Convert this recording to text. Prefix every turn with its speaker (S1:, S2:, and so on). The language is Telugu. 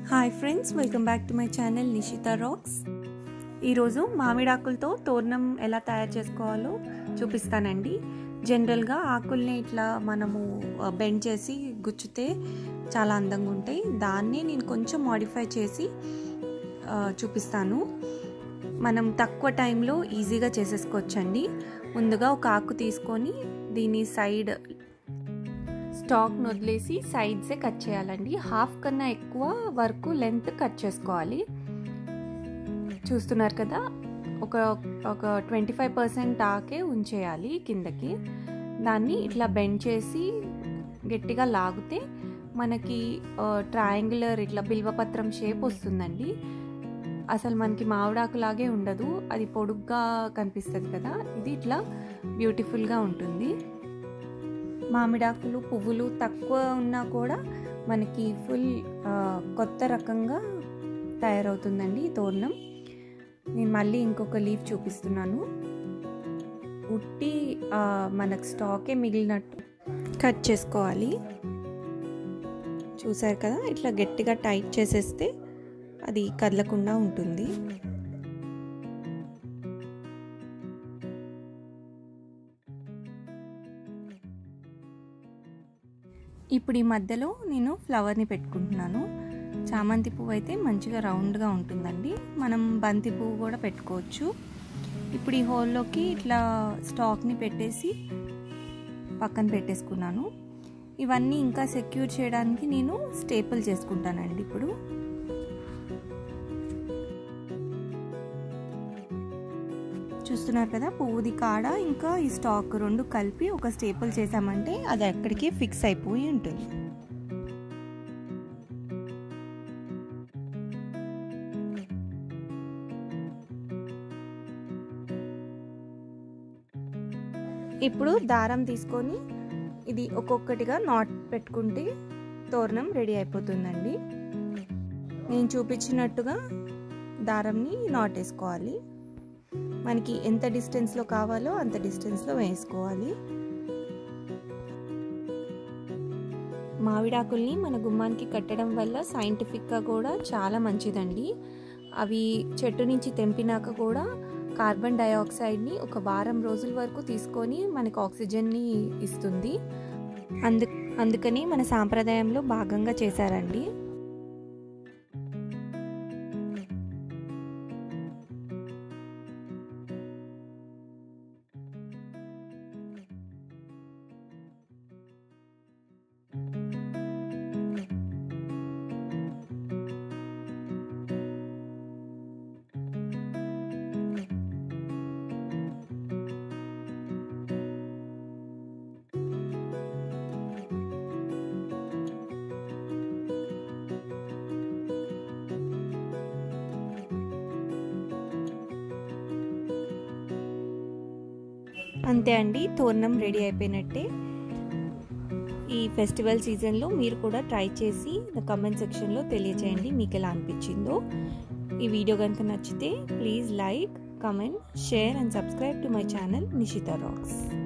S1: hi friends welcome back to my channel Nishitha rocks ఈరోజు మామిడాకులతో తోరణం ఎలా తయారు చేసుకోవాలో చూపిస్తానండి జనరల్గా ఆకుల్ని ఇట్లా మనము బెండ్ చేసి గుచ్చితే చాలా అందంగా ఉంటాయి దాన్ని నేను కొంచెం మాడిఫై చేసి ఆ, చూపిస్తాను మనం తక్కువ టైంలో ఈజీగా చేసేసుకోవచ్చండి ముందుగా ఒక ఆకు తీసుకొని దీని సైడ్ స్టాక్ను వదిలేసి సైడ్సే కట్ చేయాలండి హాఫ్ కన్నా ఎక్కువ వరకు లెంత్ కట్ చేసుకోవాలి చూస్తున్నారు కదా ఒక ఒక ట్వంటీ ఫైవ్ పర్సెంట్ ఆకే ఉంచేయాలి కిందకి దాన్ని ఇట్లా బెండ్ చేసి గట్టిగా లాగితే మనకి ట్రయాంగులర్ ఇట్లా బిల్వపత్రం షేప్ వస్తుందండి అసలు మనకి మామిడాకు లాగే ఉండదు అది పొడుగ్గా కనిపిస్తుంది కదా ఇది ఇట్లా బ్యూటిఫుల్గా ఉంటుంది మామిడాకులు పువ్వులు తక్కువ ఉన్నా కూడా మనకి ఫుల్ కొత్త రకంగా తయారవుతుందండి ఈ తోరణం నేను మళ్ళీ ఇంకొక లీఫ్ చూపిస్తున్నాను ఉట్టి మనకు స్టాకే మిగిలినట్టు కట్ చేసుకోవాలి చూసారు కదా ఇట్లా గట్టిగా టైట్ చేసేస్తే అది కదలకుండా ఉంటుంది ఇప్పుడు ఈ మధ్యలో నేను ఫ్లవర్ని పెట్టుకుంటున్నాను చామంతి పువ్వు అయితే మంచిగా రౌండ్గా ఉంటుందండి మనం బంతి పువ్వు కూడా పెట్టుకోవచ్చు ఇప్పుడు ఈ హోల్లోకి ఇట్లా స్టాక్ని పెట్టేసి పక్కన పెట్టేసుకున్నాను ఇవన్నీ ఇంకా సెక్యూర్ చేయడానికి నేను స్టేపుల్ చేసుకుంటానండి ఇప్పుడు చూస్తున్నారు కదా పువ్వుది కాడ ఇంకా ఈ స్టాక్ రెండు కలిపి ఒక స్టేపుల్ చేసామంటే అది అక్కడికి ఫిక్స్ అయిపోయి ఉంటుంది ఇప్పుడు దారం తీసుకొని ఇది ఒక్కొక్కటిగా నాట్ పెట్టుకుంటే తోరణం రెడీ అయిపోతుందండి నేను చూపించినట్టుగా దారంని నాట్ వేసుకోవాలి మనకి ఎంత డిస్టెన్స్లో కావాలో అంత డిస్టెన్స్లో వేసుకోవాలి మామిడాకుల్ని మన గుమ్మానికి కట్టడం వల్ల సైంటిఫిక్గా కూడా చాలా మంచిదండి అవి చెట్టు నుంచి తెంపినాక కూడా కార్బన్ డైఆక్సైడ్ని ఒక వారం రోజుల వరకు తీసుకొని మనకు ఆక్సిజన్ని ఇస్తుంది అందు అందుకని మన సాంప్రదాయంలో భాగంగా చేశారండి అంతే అండి తోరణం రెడీ అయిపోయినట్టే ఈ ఫెస్టివల్ సీజన్లో మీరు కూడా ట్రై చేసి నా కమెంట్ సెక్షన్లో తెలియచేయండి మీకు ఎలా అనిపించిందో ఈ వీడియో కనుక నచ్చితే please like comment share and subscribe to my channel Nishitha racks